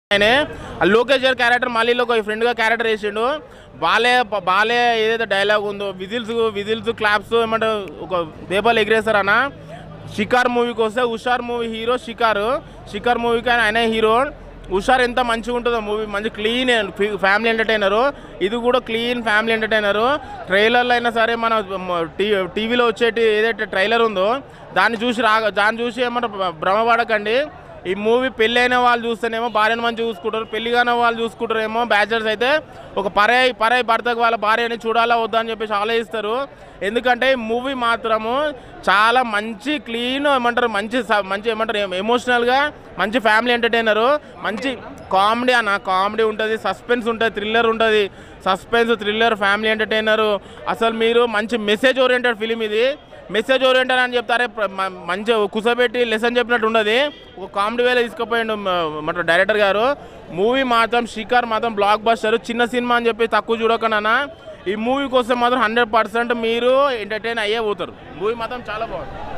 ఆయనే ఆ లోకేష్ గారి క్యారెక్టర్ మళ్ళీ ఒక ఫ్రెండ్గా క్యారెక్టర్ వేసిండు బాలే బాలే ఏదైతే డైలాగ్ ఉందో విజిల్స్ విజిల్స్ క్లాప్స్ ఏమంటే ఒక దేపాలు ఎగిరేస్తారు అన్న షికార్ మూవీకి వస్తే హుషార్ మూవీ హీరో షికార్ షికార్ మూవీకి ఆయన ఆయనే హీరో హుషార్ ఎంత మంచిగా ఉంటుందో మూవీ మంచి క్లీన్ ఫ్యామిలీ ఎంటర్టైనరు ఇది కూడా క్లీన్ ఫ్యామిలీ ఎంటర్టైనరు ట్రైలర్లో అయినా సరే మన టీ టీవీలో వచ్చేటి ఏదైతే ట్రైలర్ ఉందో దాన్ని చూసి రా దాన్ని చూసి ఏమంటారు భ్రమపడకండి ఈ మూవీ పెళ్ళైన వాళ్ళు చూస్తేనేమో భార్యను మంచి చూసుకుంటారు పెళ్లి కాని వాళ్ళు చూసుకుంటారేమో బ్యాచలర్స్ అయితే ఒక పరాయి పరాయి భర్తకు వాళ్ళ భార్యని చూడాలా వద్దా అని చెప్పేసి ఆలోచిస్తారు ఎందుకంటే ఈ మూవీ మాత్రము చాలా మంచి క్లీన్ ఏమంటారు మంచి స- మంచి ఏమంటారు ఎమోషనల్గా మంచి ఫ్యామిలీ ఎంటర్టైనరు మంచి కామెడీ అన్న కామెడీ ఉంటుంది సస్పెన్స్ ఉంటుంది థ్రిల్లర్ ఉంటుంది సస్పెన్స్ థ్రిల్లర్ ఫ్యామిలీ ఎంటర్టైనరు అసలు మీరు మంచి మెసేజ్ ఓరియంటెడ్ ఫిలిం ఇది మెసేజ్ ఓరియంటెడ్ అని చెప్తారే ప్ర- మ- మంచిగా కుసబెట్టి లెసన్ చెప్పినట్టు ఉండదు ఒక కామెడీ వేలో తీసుకుపోయిండు మన డైరెక్టర్ గారు మూవీ మాత్రం షికార్ మాత్రం బ్లాక్ బస్టర్ చిన్న సినిమా అని చెప్పి తక్కువ చూడకుండా ఈ మూవీ కోసం మాత్రం హండ్రెడ్ పర్సెంట్ మీరు ఎంటర్టైన్ అయ్యే పోతారు మూవీ మాత్రం చాలా బాగుంది